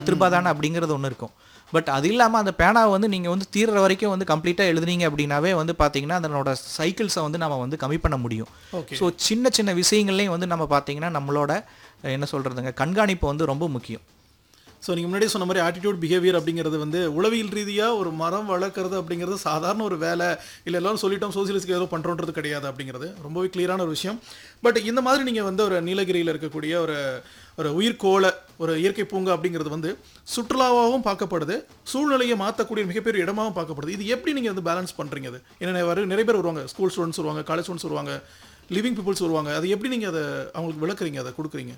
திருப்பாதானே அப்படிங்கிறது ஒன்று இருக்கும் பட் அது இல்லாமல் அந்த பேனாவை வந்து நீங்கள் வந்து தீர்ற வரைக்கும் வந்து கம்ப்ளீட்டாக எழுதுனீங்க அப்படின்னாவே வந்து பார்த்தீங்கன்னா அதனோட சைக்கிள்ஸை வந்து நம்ம வந்து கம்மி பண்ண முடியும் ஓகே ஸோ சின்ன சின்ன விஷயங்கள்லையும் வந்து நம்ம பார்த்தீங்கன்னா நம்மளோட அஹ், என்ன சொல்கிறதுங்க கண்காணிப்பு வந்து ரொம்ப முக்கியம் ஸோ நீங்கள் முன்னாடியே சொன்ன மாதிரி ஆட்டிடியூட் பிஹேவியர் அப்படிங்கிறது வந்து உளவியல் ரீதியாக ஒரு மரம் வளர்க்குறது அப்படிங்கிறது சாதாரண ஒரு வேலை இல்லை எல்லாரும் சொல்லிட்டோம் சோசியலிஸ்ட்க்கு ஏதோ பண்ணுறோன்றது கிடையாது அப்படிங்கிறது ரொம்பவே கிளியரான ஒரு விஷயம் பட் இந்த மாதிரி நீங்கள் வந்து ஒரு நீலகிரியில் இருக்கக்கூடிய ஒரு ஒரு உயிர்கோள ஒரு இயற்கை பூங்கா அப்படிங்கிறது வந்து சுற்றுலாவாகவும் பார்க்கப்படுது சூழ்நிலையை மாற்றக்கூடிய மிகப்பெரிய இடமாகவும் பார்க்கப்படுது இது எப்படி நீங்கள் வந்து பேலன்ஸ் பண்ணுறீங்க அது ஏன்னா வர நிறைய பேர் வருவாங்க ஸ்கூல் ஸ்டூடெண்ட்ஸ் வருவாங்க காலேஜ் ஸ்டூடெண்ட்ஸ் வருவாங்க லிவிங் பீப்புள்ஸ் வருவாங்க அது எப்படி நீங்கள் அதை அவங்களுக்கு விளக்குறீங்க அதை கொடுக்குறீங்க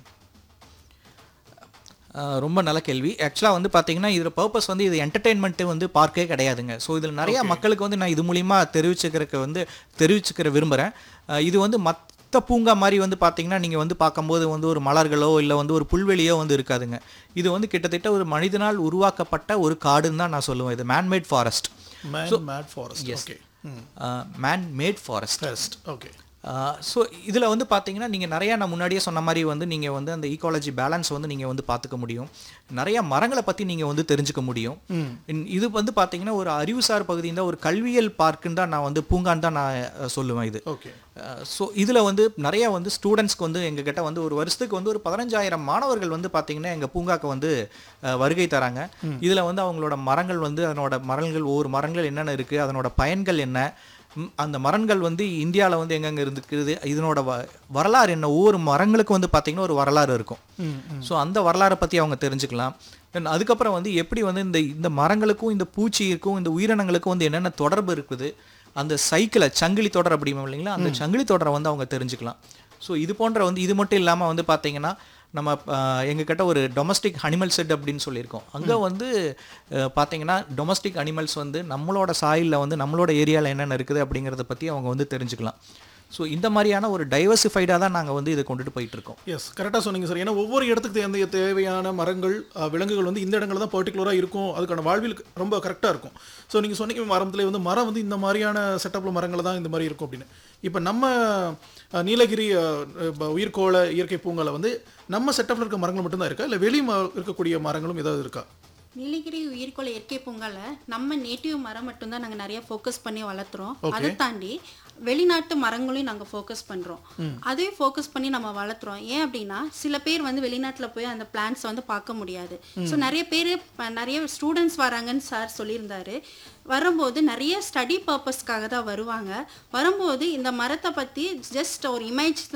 அஹ், ரொம்ப நல்ல கேள்வி ஆக்சுவலாக வந்து பார்த்தீங்கன்னா இதில் பர்பஸ் வந்து இது என்டர்டெயின்மெண்ட்டு வந்து பார்க்கே கிடையாதுங்க ஸோ இதில் நிறைய மக்களுக்கு வந்து நான் இது மூலிமா தெரிவிச்சுக்கிறதுக்கு வந்து தெரிவிச்சுக்கிற விரும்புகிறேன் இது வந்து மற்ற பூங்கா மாதிரி வந்து பார்த்தீங்கன்னா நீங்கள் வந்து பார்க்கும்போது வந்து ஒரு மலர்களோ இல்லை வந்து ஒரு புல்வெளியோ வந்து இருக்காதுங்க இது வந்து கிட்டத்தட்ட ஒரு மனிதனால் உருவாக்கப்பட்ட ஒரு காடுன்னு தான் நான் சொல்லுவேன் இது man made forest man made forest okay ம் man made forest first okay so இதில் வந்து பார்த்தீங்கன்னா நீங்கள் நிறையா நான் முன்னாடியே சொன்ன மாதிரி வந்து நீங்கள் வந்து அந்த ஈக்காலஜி பேலன்ஸ் வந்து நீங்கள் வந்து பார்த்துக்க முடியும் நிறைய மரங்களை பற்றி நீங்கள் வந்து தெரிஞ்சுக்க முடியும் இன்- இது வந்து பார்த்தீங்கன்னா ஒரு அறிவுசார் பகுதி தான் ஒரு கல்வியல் பார்க்குன்னு தான் நான் வந்து பூங்கான்னு தான் நான் அஹ், சொல்லுவேன் இது ஓகே ஸோ இதில் வந்து நிறைய வந்து ஸ்டூடெண்ட்ஸ்க்கு வந்து எங்ககிட்ட வந்து ஒரு வருஷத்துக்கு வந்து ஒரு பதினஞ்சாயிரம் மாணவர்கள் வந்து பார்த்தீங்கன்னா எங்கள் பூங்காக்கு வந்து அஹ், வருகை தராங்க இதில் வந்து அவங்களோட மரங்கள் வந்து அதனோட மரங்கள் ஒவ்வொரு மரங்கள் என்னென்ன இருக்குது அதனோட பயன்கள் என்ன ம், அந்த மரங்கள் வந்து இந்தியாவில் வந்து எங்கெங்கே இருந்துக்குது இதனோட வ வரலாறு என்ன ஒவ்வொரு மரங்களுக்கு வந்து பார்த்தீங்கன்னா ஒரு வரலாறு இருக்கும் ம் ஸோ அந்த வரலாறை பற்றி அவங்க தெரிஞ்சுக்கலாம் தென் அதுக்கப்புறம் வந்து எப்படி வந்து இந்த இந்த மரங்களுக்கும் இந்த பூச்சிக்கும் இந்த உயிரினங்களுக்கும் வந்து என்னென்ன தொடர்பு இருக்குது அந்த சைக்கிளை சங்கிலி தொடர் அப்படிமா இல்லைங்களா அந்த சங்கிலி தொடரை வந்து அவங்க தெரிஞ்சுக்கலாம் ஸோ இது போன்ற வந்து இது மட்டும் இல்லாமல் வந்து பார்த்தீங்கன்னா நம்ம எங்ககிட்ட ஒரு டொமஸ்டிக் அனிமல் செட் அப்படின்னு சொல்லியிருக்கோம் அங்கே வந்து அஹ், பார்த்தீங்கன்னா டொமஸ்டிக் அனிமல்ஸ் வந்து நம்மளோட சாயிலில் வந்து நம்மளோட ஏரியாவில் என்னென்ன இருக்குது அப்படிங்கிறத பற்றி அவங்க வந்து தெரிஞ்சுக்கலாம் ஸோ இந்த மாதிரியான ஒரு டைவர்சிஃபைடாக தான் நாங்கள் வந்து இதை கொண்டுட்டு போயிட்டு இருக்கோம் எஸ் கரெக்டாக சொன்னீங்க சார் ஏன்னா ஒவ்வொரு இடத்துக்கு தேவையான தேவையான மரங்கள் அஹ், விலங்குகள் வந்து இந்த இடங்கள் தான் பர்டிகுலராக இருக்கும் அதுக்கான வாழ்வில் ரொம்ப கரெக்டாக இருக்கும் ஸோ நீங்கள் சொன்னீங்க மரத்துல வந்து மரம் வந்து இந்த மாதிரியான செட்டப்பில் மரங்கள் தான் இந்த மாதிரி இருக்கும் அப்படின்னு இப்போ நம்ம அஹ், நீலகிரி அஹ், அஹ், உயிர்கோள இயற்கை பூங்கால வந்து நம்ம செட்டப்பில் இருக்க மரங்கள் மட்டும்தான் இருக்கா இல்லை வெளி ம- இருக்கக்கூடிய மரங்களும் ஏதாவது இருக்கா நீலகிரி உயிர்கோள இயற்கை பூங்கால நம்ம நேட்டிவ் மரம் மட்டும்தான் நாங்க நிறைய ஃபோக்கஸ் பண்ணி வளர்த்துறோம் அதை தாண்டி வெளிநாட்டு மரங்களையும் நாங்க ஃபோக்கஸ் பண்றோம் அதையும் ஃபோக்கஸ் பண்ணி நம்ம வளர்த்துறோம் ஏன் அப்படின்னா சில பேர் வந்து வெளிநாட்டுல போய் அந்த பிளான்ஸ் வந்து பார்க்க முடியாது ஸோ நிறைய பேர் நிறைய ஸ்டூடெண்ட்ஸ் வராங்கன்னு சார் சொல்லியிருந்தாரு வரும்போது நிறைய ஸ்டடி பர்பஸ்க்காக தான் வருவாங்க வரும்போது இந்த மரத்தை பத்தி ஜஸ்ட் ஒரு இமேஜ்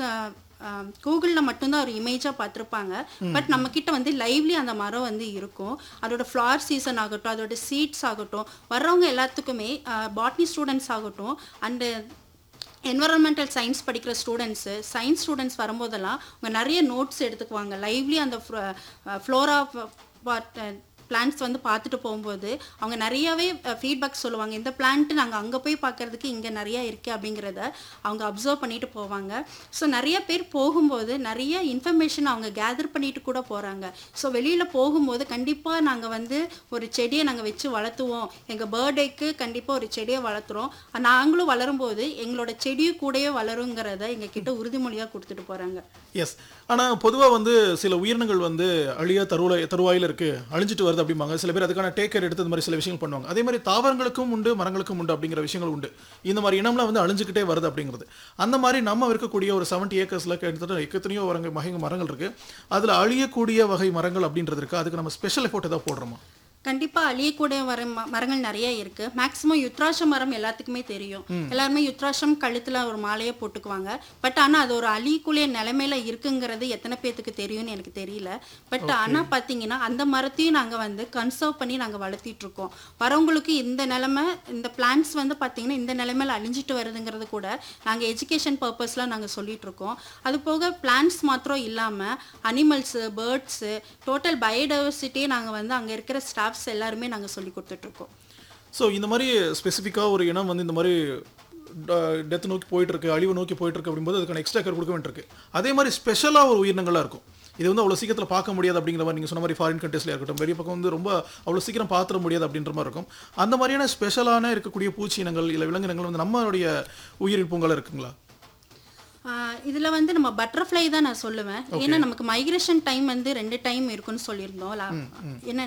கூகுளில் மட்டும்தான் ஒரு இமேஜாக பார்த்துருப்பாங்க பட் நம்ம கிட்ட வந்து லைவ்லி அந்த மரம் வந்து இருக்கும் அதோட ஃப்ளவர் சீசன் ஆகட்டும் அதோட சீட்ஸ் ஆகட்டும் வர்றவங்க எல்லாத்துக்குமே பாட்னி ஸ்டூடெண்ட்ஸ் ஆகட்டும் அண்டு என்வரன்மெண்டல் சயின்ஸ் படிக்கிற ஸ்டூடெண்ட்ஸு சயின்ஸ் ஸ்டூடெண்ட்ஸ் வரும்போதெல்லாம் அவங்க நிறைய நோட்ஸ் எடுத்துக்குவாங்க லைவ்லி அந்த ஃப்ளோரா பிளான்ட்ஸ் வந்து பார்த்துட்டு போகும்போது அவங்க நிறையவே ஃபீட்பேக் சொல்லுவாங்க இந்த பிளான்ட் நாங்கள் அங்கே போய் பார்க்கறதுக்கு இங்கே நிறைய இருக்குது அப்படிங்கிறத அவங்க அப்சர்வ் பண்ணிட்டு போவாங்க ஸோ நிறைய பேர் போகும்போது நிறைய இன்ஃபர்மேஷன் அவங்க கேதர் பண்ணிட்டு கூட போகிறாங்க ஸோ வெளியில் போகும்போது கண்டிப்பாக நாங்கள் வந்து ஒரு செடியை நாங்கள் வச்சு வளர்த்துவோம் எங்கள் பர்த்டேக்கு கண்டிப்பாக ஒரு செடியை வளர்த்துறோம் நாங்களும் வளரும்போது எங்களோட செடியும் கூடயே வளருங்கிறத எங்கள் கிட்ட உறுதிமொழியாக கொடுத்துட்டு போகிறாங்க எஸ் ஆனால் பொதுவாக வந்து சில உயிரினங்கள் வந்து அழியா தருவாய் தருவாயில் இருக்குது அழிஞ்சிட்டு வருது அப்படிம்பாங்க சில பேர் அதுக்கான டேக் கேர் எடுத்து இந்த மாதிரி சில விஷயங்கள் பண்ணுவாங்க அதே மாதிரி தாவரங்களுக்கும் உண்டு மரங்களுக்கும் உண்டு அப்படிங்கிற விஷயங்கள் உண்டு இந்த மாதிரி இனம்லாம் வந்து அழிஞ்சுக்கிட்டே வருது அப்படிங்கிறது அந்த மாதிரி நம்ம இருக்கக்கூடிய ஒரு செவன்ட்டி ஏக்கர்ஸில் கிட்டத்தட்ட எத்தனையோ வரங்க வகை மரங்கள் இருக்குது அதில் அழியக்கூடிய வகை மரங்கள் அப்படின்றது இருக்குது அதுக்கு நம்ம ஸ்பெஷல் எஃபோர்ட் ஏதாவது போடுறோமா கண்டிப்பாக அழியக்கூடிய வர ம- மரங்கள் நிறைய இருக்கு மேக்ஸிமம் யுத்ராட்ச மரம் எல்லாத்துக்குமே தெரியும் எல்லாருமே யுத்ராட்சம் கழுத்துல ஒரு மாலையை போட்டுக்குவாங்க பட் ஆனா அது ஒரு அழியக்கூடிய நிலைமையில இருக்குங்கிறது எத்தனை பேத்துக்கு தெரியும்னு எனக்கு தெரியல பட் ஆனா பாத்தீங்கன்னா அந்த மரத்தையும் நாங்க வந்து கன்சர்வ் பண்ணி நாங்க வளர்த்திட்டு இருக்கோம் வரவங்களுக்கு இந்த நிலைமை இந்த பிளான்ஸ் வந்து பாத்தீங்கன்னா இந்த நிலைமையில அழிஞ்சிட்டு வருதுங்கிறது கூட நாங்க எஜுகேஷன் பர்பஸ்லாம் நாங்க சொல்லிட்டு இருக்கோம் அது போக பிளான்ஸ் மாத்திரம் இல்லாம அனிமல்ஸு பேர்ட்ஸு டோட்டல் பயோடைவர்சிட்டியே நாங்க வந்து அங்க இருக்கிற ஸ்டாஃப்ஸ் எல்லாருமே நாங்க சொல்லி கொடுத்துட்டு இருக்கோம் ஸோ இந்த மாதிரி ஸ்பெசிஃபிக்காக ஒரு இனம் வந்து இந்த மாதிரி டெத் நோக்கி போயிட்டு இருக்கு அழிவு நோக்கி போயிட்டு இருக்கு அப்படிங்கும்போது அதுக்கான எக்ஸ்ட்ரா கேர் கொடுக்க வேண்டியிருக்கு அதே மாதிரி ஸ்பெஷலாக ஒரு உயிரினங்களாக இருக்கும் இது வந்து அவ்வளோ சீக்கிரத்தில் பார்க்க முடியாது அப்படிங்கிற மாதிரி நீங்கள் சொன்ன மாதிரி ஃபாரின் கண்ட்ரீஸ்ல இருக்கட்டும் வெளிய பக்கம் வந்து ரொம்ப அவ்வளோ சீக்கிரம் பார்த்துட முடியாது அப்படின்ற மாதிரி இருக்கும் அந்த மாதிரியான ஸ்பெஷலான இருக்கக்கூடிய பூச்சி இனங்கள் இல்லை விலங்கினங்கள் வந்து நம்மளுடைய உயிரின் பூங்கால இருக்குங்களா ஆஹ் இதுல வந்து நம்ம பட்டர்ஃப்ளை தான் நான் சொல்லுவேன் ஏன்னா நமக்கு மைக்ரேஷன் டைம் வந்து ரெண்டு டைம் இருக்குன்னு சொல்லியிருந்தோம் லா- என்ன